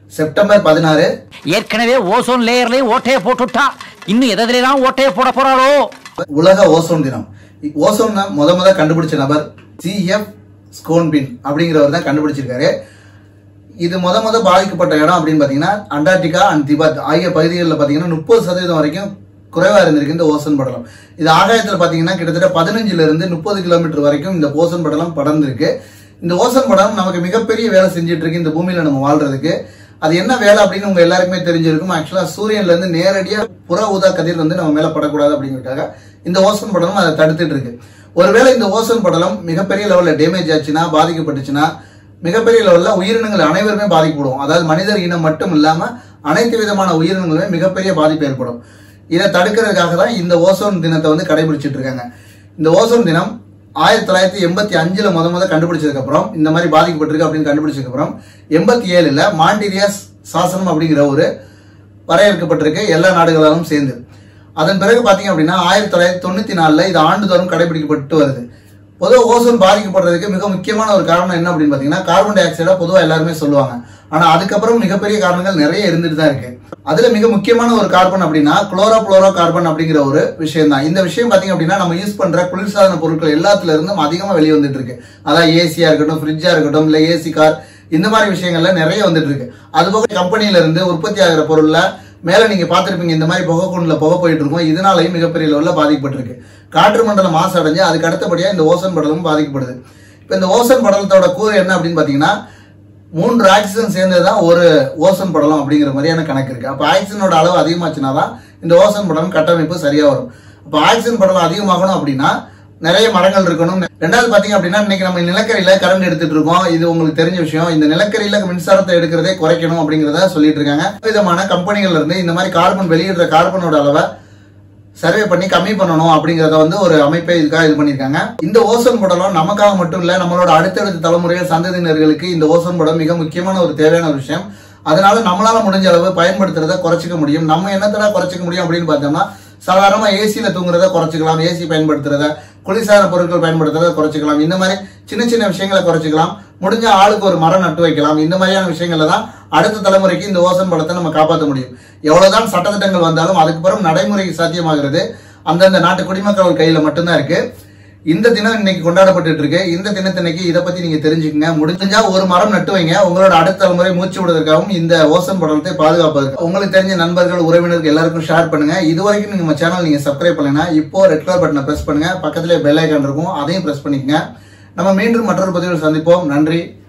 September பதினாறு ஏற்கனவே ozone லேயர்லயே ஓட்டைய போட்டுட்டா இன்னும் எதிரெல்லாம் ஓட்டைய போட போறாளோ உலக ஓசோன் தினம் ஓசோன் முத முத கண்டுபிடிச்ச நபர் ஜிஎஃப் ஸ்கோன்பின் அப்படிங்கிறவர் தான் கண்டுபிடிச்சிருக்காரு இது முத முத பாதிக்கப்பட்ட இடம் அப்படின்னு பார்த்தீங்கன்னா அண்டார்டிகா அண்ட் திபெத் ஆகிய பகுதிகளில் பார்த்தீங்கன்னா முப்பது சதவீதம் வரைக்கும் குறைவாக இருந்திருக்கு இந்த ஓசோன் படலம் இது ஆகாயத்தில் பார்த்தீங்கன்னா கிட்டத்தட்ட பதினஞ்சுல இருந்து முப்பது கிலோமீட்டர் வரைக்கும் இந்த ஓசோன் படலம் படர்ந்திருக்கு இந்த ஓசோன் படலம் நமக்கு மிகப்பெரிய வேலை செஞ்சுட்டு இருக்கு இந்த பூமியில நம்ம வாழ்றதுக்கு அது என்ன வேலை அப்படின்னு உங்க எல்லாருக்குமே தெரிஞ்சிருக்கும் ஆக்சுவலா சூரியன்ல இருந்து நேரடியா புற ஊதா கதிர் வந்து நம்ம மேல படக்கூடாது அப்படிங்கிறதுக்காக இந்த ஓசோன் படலம் அதை தடுத்துட்டு இருக்கு ஒருவேளை இந்த ஓசோன் படலம் மிகப்பெரிய லெவல்ல டேமேஜ் ஆச்சுன்னா பாதிக்கப்பட்டுச்சுன்னா மிகப்பெரிய லெவல்ல உயிரினங்கள் அனைவருமே பாதிக்கப்படும் அதாவது மனிதர் இனம் மட்டும் இல்லாம அனைத்து விதமான உயிரினங்களுமே மிகப்பெரிய பாதிப்பு ஏற்படும் இதை தடுக்கிறதுக்காக தான் இந்த ஓசோன் தினத்தை வந்து கடைபிடிச்சிட்டு இருக்காங்க இந்த ஓசோன் தினம் ஆயிரத்தி தொள்ளாயிரத்தி எண்பத்தி அஞ்சுல முத முத கண்டுபிடிச்சதுக்கு அப்புறம் இந்த மாதிரி பாதிக்கப்பட்டிருக்கு அப்படின்னு கண்டுபிடிச்சதுக்கு அப்புறம் எண்பத்தி ஏழுல மாண்டிரியாஸ் சாசனம் அப்படிங்கிற ஒரு வரையறுக்கப்பட்டிருக்கு எல்லா நாடுகளாலும் சேர்ந்து அதன் பிறகு பாத்தீங்க அப்படின்னா ஆயிரத்தி தொள்ளாயிரத்தி தொண்ணூத்தி நாலுல இது ஆண்டுதோறும் கடைபிடிக்கப்பட்டு வருது பொதுவாக ஓசோன் பாதிக்கப்படுறதுக்கு மிக முக்கியமான ஒரு காரணம் என்ன அப்படின்னு பாத்தீங்கன்னா கார்பன் டை ஆக்சைடா பொதுவாக எல்லாருமே சொல்லுவாங்க ஆனா அதுக்கப்புறம் மிகப்பெரிய காரணங்கள் நிறைய இருந்துட்டு தான் இருக்கு அதுல மிக முக்கியமான ஒரு கார்பன் அப்படின்னா குளோரோ புளோரோ கார்பன் அப்படிங்கிற ஒரு விஷயம் தான் இந்த விஷயம் பாத்தீங்க அப்படின்னா நம்ம யூஸ் பண்ற குளிர்சாதன பொருட்கள் எல்லாத்துல இருந்தும் அதிகமா வெளியே வந்துட்டு இருக்கு அதாவது ஏசியா இருக்கட்டும் ஃப்ரிட்ஜா இருக்கட்டும் இல்ல ஏசி கார் இந்த மாதிரி விஷயங்கள்ல நிறைய வந்துட்டு இருக்கு அதுபோக கம்பெனில இருந்து உற்பத்தி ஆகிற பொருள்ல மேல நீங்க பார்த்திருப்பீங்க இந்த மாதிரி புகை குண்டுல புகை போயிட்டு இருக்கும் இதனாலையும் மிகப்பெரிய லெவலில் பாதிக்கப்பட்டிருக்கு காற்று மண்டலம் மாசு அடைஞ்சு அதுக்கு அடுத்தபடியா இந்த ஓசோன் படலமும் பாதிக்கப்படுது இப்போ இந்த ஓசோன் படலத்தோட கூறு என்ன அப்படின்னு பாத்தீங்கன்னா மூன்று ஆக்சிஜன் சேர்ந்தது தான் ஒரு ஓசோன் படலம் அப்படிங்கிற மாதிரியான கணக்கு இருக்கு அப்போ ஆக்சிஜனோட அளவு அதிகமாச்சுன்னா தான் இந்த ஓசோன் படலம் கட்டமைப்பு சரியா வரும் அப்போ ஆக்சிஜன் படலம் அதிகமாகணும் அப்படின்னா நிறைய மரங்கள் இருக்கணும் ரெண்டாவது பாத்தீங்க அப்படின்னா இன்னைக்கு நம்ம நிலக்கரியில கரண்ட் எடுத்துட்டு இருக்கோம் இது உங்களுக்கு தெரிஞ்ச விஷயம் இந்த நிலக்கரியில மின்சாரத்தை எடுக்கிறதே குறைக்கணும் அப்படிங்கிறத சொல்லிட்டு இருக்காங்க விதமான கம்பெனிகள்ல இருந்து இந்த மாதிரி கார்பன் வெளியிடுற கார்பனோட அளவை சர்வே பண்ணி கம்மி பண்ணணும் அப்படிங்கறத வந்து ஒரு அமைப்பை இதுக்காக இது பண்ணியிருக்காங்க இந்த ஓசோன் படலம் நமக்காக மட்டும் இல்ல நம்மளோட அடுத்தடுத்த தலைமுறைகள் சந்ததியினர்களுக்கு இந்த ஓசோன் படம் மிக முக்கியமான ஒரு தேவையான ஒரு விஷயம் அதனால நம்மளால முடிஞ்ச அளவு பயன்படுத்துறத குறைச்சிக்க முடியும் நம்ம என்னத்தடா குறைச்சிக்க முடியும் அப்படின்னு பார்த்தோம்னா சாதாரணமா ஏசியில தூங்குறத குறைச்சிக்கலாம் ஏசி பயன்படுத்துறத குளிர்சாதன பொருட்கள் பயன்படுத்துறத குறைச்சிக்கலாம் இந்த மாதிரி சின்ன சின்ன விஷயங்களை குறைச்சிக்கலாம் முடிஞ்ச ஆளுக்கு ஒரு மரம் நட்டு வைக்கலாம் இந்த மாதிரியான விஷயங்கள்ல தான் அடுத்த தலைமுறைக்கு இந்த ஓசோன் படத்தை நம்ம காப்பாற்ற முடியும் எவ்வளவுதான் சட்டத்திட்டங்கள் வந்தாலும் அதுக்கப்புறம் நடைமுறை சாத்தியமாகிறது அந்தந்த நாட்டு குடிமக்கள் கையில மட்டும்தான் இருக்கு இந்த தினம் இன்னைக்கு கொண்டாடப்பட்டு இருக்கு இந்த தினத்தன்னைக்கு இதை பத்தி நீங்க தெரிஞ்சுக்கங்க முடிஞ்சா ஒரு மரம் நட்டு வைங்க உங்களோட அடுத்த தலைமுறை மூச்சு விடுவதற்காகவும் இந்த ஓசோன் படலத்தை பாதுகாப்பதற்கு உங்களுக்கு தெரிஞ்ச நண்பர்கள் உறவினர்கள் எல்லாருக்கும் ஷேர் பண்ணுங்க இது வரைக்கும் நீங்க நம்ம சேனல் நீங்க சப்ஸ்கிரைப் பண்ணலைன்னா இப்போ ரெட் கலர் பட்டனை பிரஸ் பண்ணுங்க பக்கத்துல பெல் ஐக்கான் இருக்கும் அதையும் பிரஸ் பண்ணிக்கங்க நம்ம மீண்டும் மற்றொரு பதிவில் சந்திப்போம் நன்றி